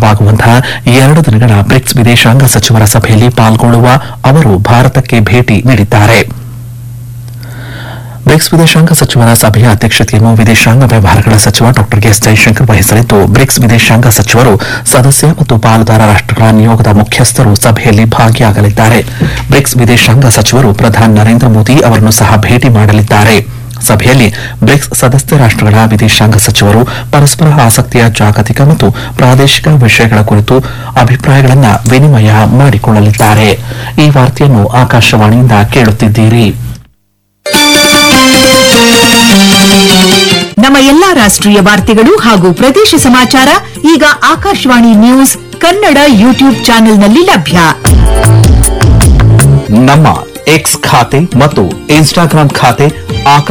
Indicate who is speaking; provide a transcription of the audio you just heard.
Speaker 1: ಆರಂಭವಾಗುವಂತಹ ಎರಡು ದಿನಗಳ ಬ್ರಿಕ್ಸ್ ವಿದೇಶಾಂಗ ಸಚಿವರ ಸಭೆಯಲ್ಲಿ ಪಾಲ್ಗೊಳ್ಳುವ ಅವರು ಭಾರತಕ್ಕೆ ಭೇಟಿ ನೀಡಿದ್ದಾರೆ ಬ್ರಿಕ್ಸ್ ವಿದೇಶಾಂಗ ಸಚಿವರ ಸಭೆಯ ಅಧ್ಯಕ್ಷತೆಯನ್ನು ವಿದೇಶಾಂಗ ವ್ಯವಹಾರಗಳ ಸಚಿವ ಡಾ ಎಸ್ ಜೈಶಂಕರ್ ವಹಿಸಲಿದ್ದು ಬ್ರಿಕ್ಸ್ ವಿದೇಶಾಂಗ ಸಚಿವರು ಸದಸ್ಯ ಮತ್ತು ಪಾಲುದಾರ ರಾಷ್ಟಗಳ ನಿಯೋಗದ ಮುಖ್ಯಸ್ಥರು ಸಭೆಯಲ್ಲಿ ಭಾಗಿಯಾಗಲಿದ್ದಾರೆ ಬ್ರಿಕ್ಸ್ ವಿದೇಶಾಂಗ ಸಚಿವರು ಪ್ರಧಾನಿ ನರೇಂದ್ರ ಮೋದಿ ಅವರನ್ನು ಸಹ ಭೇಟಿ ಮಾಡಲಿದ್ದಾರೆ ಸಭೆಯಲ್ಲಿ ಬ್ರಿಕ್ಸ್ ಸದಸ್ಯ ರಾಷ್ಟಗಳ ವಿದೇಶಾಂಗ ಸಚಿವರು ಪರಸ್ಪರ ಆಸಕ್ತಿಯ ಜಾಗತಿಕ ಮತ್ತು ಪ್ರಾದೇಶಿಕ ವಿಷಯಗಳ ಕುರಿತು ಅಭಿಪ್ರಾಯಗಳನ್ನು ವಿನಿಮಯ ಮಾಡಿಕೊಳ್ಳಲಿದ್ದಾರೆ ಈ ವಾರ್ತೆಯನ್ನು ಆಕಾಶವಾಣಿಯಿಂದ ಕೇಳುತ್ತಿದ್ದೀರಿ
Speaker 2: ನಮ್ಮ ಎಲ್ಲಾ ರಾಷ್ಟ್ರೀಯ ವಾರ್ತೆಗಳು ಹಾಗೂ ಪ್ರದೇಶ ಸಮಾಚಾರ ಈಗ ಆಕಾಶವಾಣಿ ನ್ಯೂಸ್ ಕನ್ನಡ ಯೂಟ್ಯೂಬ್ ಚಾನೆಲ್ನಲ್ಲಿ ಲಭ್ಯ
Speaker 1: ನಮ್ಮ ಎಕ್ಸ್ ಖಾತೆ ಮತ್ತು ಇನ್ಸ್ಟಾಗ್ರಾಂ ಖಾತೆ